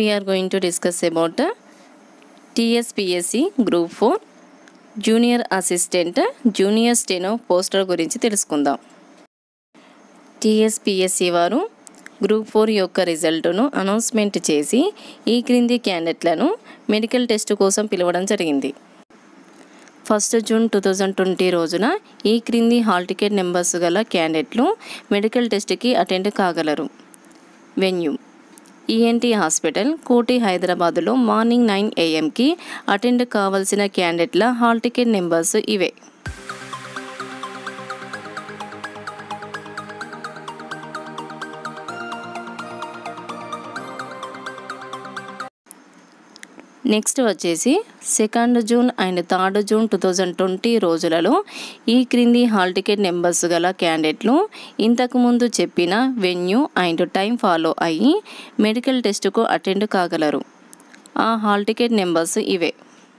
we are going to discuss about uh, TSPSC Group 4 junior assistant junior steno poster గురించి తెలుసుకుందాం TSPSC వారు group four యొక్క రిజల్ట్ను announcement చేసి ఈ క్రింది క్యాండిడేట్లను మెడికల్ టెస్ట్ కోసం పిలవడం జరిగింది first June two thousand twenty రోజున ఈ క్రింది హాల్ టికెట్ నెంబర్స్ గల క్యాండిడేట్లు మెడికల్ టెస్ట్కి అటెండ్ కాగలరు వెన్యూ ఈఎన్టీ హాస్పిటల్ కోటి హైదరాబాదులో మార్నింగ్ నైన్ ఏఎంకి అటెండ్ కావాల్సిన క్యాండిడేట్ల హాల్ టికెట్ నెంబర్స్ ఇవే నెక్స్ట్ వచ్చేసి second June and third June two thousand twenty రోజులలో ఈ క్రింది హాల్ టికెట్ నెంబర్స్ గల క్యాండిడేట్లు ఇంతకుముందు చెప్పిన వెన్యూ అండ్ టైం ఫాలో అయ్యి మెడికల్ టెస్టుకు అటెండ్ కాగలరు ఆ హాల్ టికెట్ నెంబర్స్ ఇవే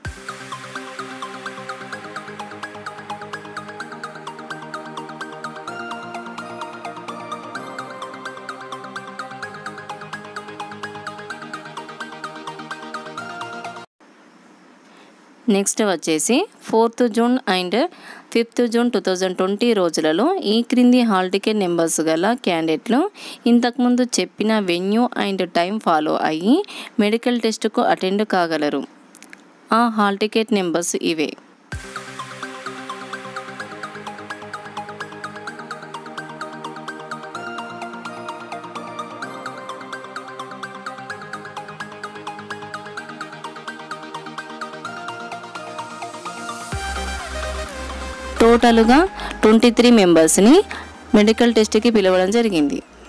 నెక్స్ట్ వచ్చేసి fourth June and fifth June two thousand twenty రోజులలో ఈ క్రింది హాల్ టికెట్ నెంబర్స్ గల క్యాండిడేట్లు ఇంతకుముందు చెప్పిన వెన్యూ అండ్ టైం ఫాలో అయ్యి మెడికల్ టెస్టుకు అటెండ్ కాగలరు ఆ హాల్ టికెట్ నెంబర్స్ ఇవే టోటల్గా ట్వంటీ త్రీ మెంబర్స్ని మెడికల్ టెస్ట్కి పిలవడం జరిగింది